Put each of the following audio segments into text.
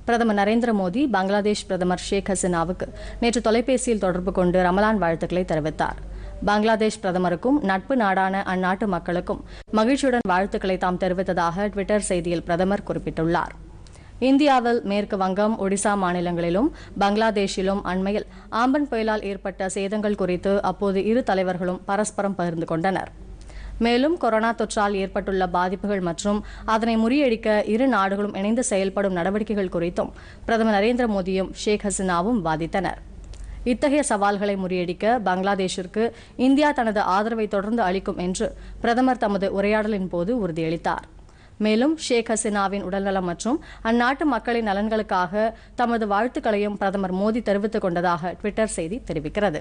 பிரதமர் நரேந்திர மோடி பங்களாதேஷ் பிரதமர் ஷேக் ஹசீனாவுக்கு நேற்று தொலைபேசியில் தொடர்பு கொண்டு ரமலான் வாழ்த்துக்களை தெரிவித்தார் பங்களாதேஷ் பிரதமருக்கும் நட்பு நாடான அந்நாட்டு மக்களுக்கும் மகிழ்ச்சியுடன் வாழ்த்துக்களை தாம் தெரிவித்ததாக ட்விட்டர் செய்தியில் பிரதமர் குறிப்பிட்டுள்ளார் இந்தியாவில் மேற்கு வங்கம் ஒடிசா மாநிலங்களிலும் பங்களாதேஷிலும் அண்மையில் ஆம்பன் புயலால் ஏற்பட்ட சேதங்கள் குறித்து அப்போது இரு தலைவர்களும் பரஸ்பரம் பகிர்ந்து கொண்டனர் மேலும் கொரோனா தொற்றால் ஏற்பட்டுள்ள பாதிப்புகள் மற்றும் அதனை முறியடிக்க இரு நாடுகளும் இணைந்து செயல்படும் நடவடிக்கைகள் குறித்தும் பிரதமர் நரேந்திர மோடியும் ஷேக் ஹசீனாவும் வாதித்தனர் இத்தகைய சவால்களை முறியடிக்க பங்களாதேஷிற்கு இந்தியா தனது ஆதரவை தொடர்ந்து அளிக்கும் என்று பிரதமர் தமது உரையாடலின் போது உறுதியளித்தார் மேலும் ஷேக் ஹசீனாவின் உடல்நலம் மற்றும் அந்நாட்டு மக்களின் நலன்களுக்காக தமது வாழ்த்துக்களையும் பிரதமர் மோடி தெரிவித்துக் கொண்டதாக ட்விட்டர் செய்தி தெரிவிக்கிறது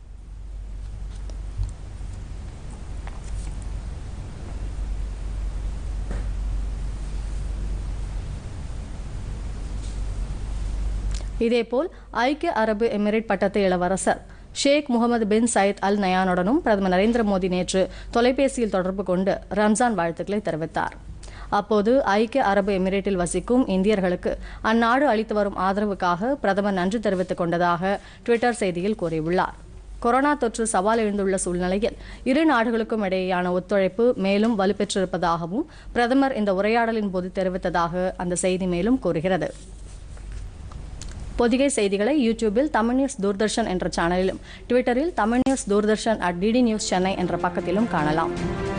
இதேபோல் ஐக்கிய அரபு எமிரேட் பட்டத்து இளவரசர் ஷேக் முகமது பின் சயத் அல் நயானுடனும் பிரதமர் நரேந்திர மோடி நேற்று தொலைபேசியில் தொடர்பு கொண்டு ரம்ஜான் வாழ்த்துக்களை தெரிவித்தார் அப்போது ஐக்கிய அரபு எமிரேட்டில் வசிக்கும் இந்தியர்களுக்கு அந்நாடு அளித்து வரும் ஆதரவுக்காக பிரதமர் நன்றி தெரிவித்துக் கொண்டதாக ட்விட்டர் செய்தியில் கூறியுள்ளார் கொரோனா தொற்று சவால் எழுந்துள்ள சூழ்நிலையில் இரு நாடுகளுக்கும் இடையேயான ஒத்துழைப்பு மேலும் வலுப்பெற்றிருப்பதாகவும் பிரதமர் இந்த உரையாடலின் போது தெரிவித்ததாக அந்த செய்தி மேலும் கூறுகிறது பொதிகை செய்திகளை யூடியூபில் தமிழ் நியூஸ் தூர்தர்ஷன் என்ற சேனலிலும் ட்விட்டரில் Tamil news Doordarshan at DD news Chennai என்ற பக்கத்திலும் காணலாம்